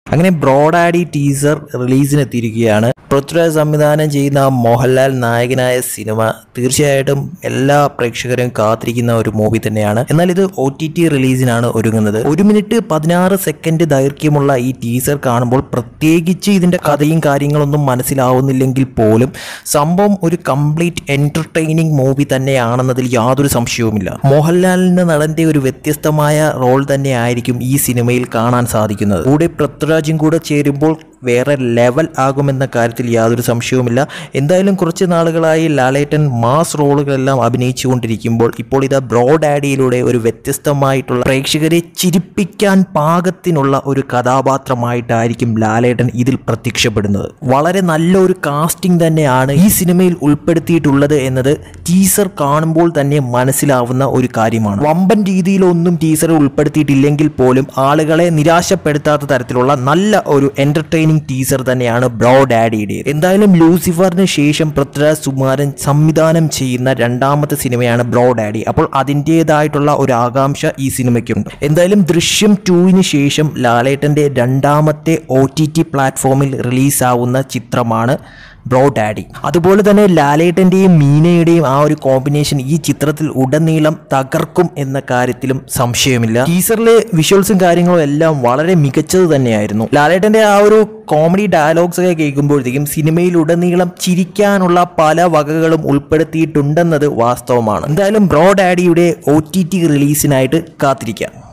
അങ്ങനെ ബ്രോഡാഡി ടീസർ റിലീസിനെത്തിയിരിക്കുകയാണ് പൃഥ്വിരാജ് സംവിധാനം ചെയ്യുന്ന മോഹൻലാൽ നായകനായ സിനിമ തീർച്ചയായിട്ടും എല്ലാ പ്രേക്ഷകരും കാത്തിരിക്കുന്ന ഒരു മൂവി തന്നെയാണ് എന്നാൽ ഇത് ഒ ടി ടി റിലീസിനാണ് ഒരുങ്ങുന്നത് ഒരു മിനിറ്റ് പതിനാറ് സെക്കൻഡ് ദൈർഘ്യമുള്ള ഈ ടീസർ കാണുമ്പോൾ പ്രത്യേകിച്ച് ഇതിന്റെ കഥയും കാര്യങ്ങളൊന്നും മനസ്സിലാവുന്നില്ലെങ്കിൽ പോലും സംഭവം ഒരു കംപ്ലീറ്റ് എന്റർടൈനിങ് മൂവി തന്നെയാണെന്നതിൽ യാതൊരു സംശയവുമില്ല മോഹൻലാലിന്റെ നടന്റെ ഒരു വ്യത്യസ്തമായ റോൾ തന്നെ ആയിരിക്കും ഈ സിനിമയിൽ കാണാൻ സാധിക്കുന്നത് കൂടെ പൃഥ്വിരാജും കൂടെ ചേരുമ്പോൾ വേറെ ലെവൽ ആകുമെന്ന കാര്യത്തിൽ യാതൊരു സംശയവുമില്ല എന്തായാലും കുറച്ച് നാളുകളായി ലാലേട്ടൻ മാസ് റോളുകളെല്ലാം അഭിനയിച്ചുകൊണ്ടിരിക്കുമ്പോൾ ഇപ്പോൾ ഇതാ ബ്രോഡ് ആഡിയിലൂടെ ഒരു വ്യത്യസ്തമായിട്ടുള്ള പ്രേക്ഷകരെ ചിരിപ്പിക്കാൻ പാകത്തിനുള്ള ഒരു കഥാപാത്രമായിട്ടായിരിക്കും ലാലേട്ടൻ ഇതിൽ പ്രത്യക്ഷപ്പെടുന്നത് വളരെ നല്ലൊരു കാസ്റ്റിംഗ് തന്നെയാണ് ഈ സിനിമയിൽ ഉൾപ്പെടുത്തിയിട്ടുള്ളത് എന്നത് ടീസർ കാണുമ്പോൾ തന്നെ മനസ്സിലാവുന്ന ഒരു കാര്യമാണ് വമ്പൻ രീതിയിലൊന്നും ടീസർ ഉൾപ്പെടുത്തിയിട്ടില്ലെങ്കിൽ പോലും ആളുകളെ നിരാശപ്പെടുത്താത്ത തരത്തിലുള്ള നല്ല ഒരു എന്റർടൈനിങ് ടീസർ തന്നെയാണ് ബ്രോ ഡാഡിയുടെ എന്തായാലും ലൂസിഫറിന് ശേഷം പൃഥ്വിരാജ് സുകുമാരൻ സംവിധാനം ചെയ്യുന്ന രണ്ടാമത്തെ സിനിമയാണ് ബ്രോ ഡാഡി അപ്പോൾ അതിൻ്റെതായിട്ടുള്ള ഒരു ആകാംക്ഷ ഈ സിനിമയ്ക്കുണ്ട് എന്തായാലും ദൃശ്യം ടൂവിന് ശേഷം ലാലേട്ടൻ്റെ രണ്ടാമത്തെ ഒ ടി ടി പ്ലാറ്റ്ഫോമിൽ റിലീസാവുന്ന ചിത്രമാണ് ബ്രോ ഡാഡി അതുപോലെ തന്നെ ലാലേട്ടൻ്റെയും മീനയുടെയും ആ ഒരു കോമ്പിനേഷൻ ഈ ചിത്രത്തിൽ ഉടനീളം തകർക്കും എന്ന കാര്യത്തിലും സംശയമില്ല ടീസറിലെ വിഷ്വൽസും കാര്യങ്ങളും എല്ലാം വളരെ മികച്ചത് തന്നെയായിരുന്നു ലാലേട്ടൻ്റെ ആ ഒരു കോമഡി ഡയലോഗ്സ് ഒക്കെ കേൾക്കുമ്പോഴത്തേക്കും സിനിമയിൽ ഉടനീളം ചിരിക്കാനുള്ള പല വകകളും ഉൾപ്പെടുത്തിയിട്ടുണ്ടെന്നത് വാസ്തവമാണ് എന്തായാലും ബ്രോ ഡാഡിയുടെ ഒ ടി ടി റിലീസിനായിട്ട് കാത്തിരിക്കാം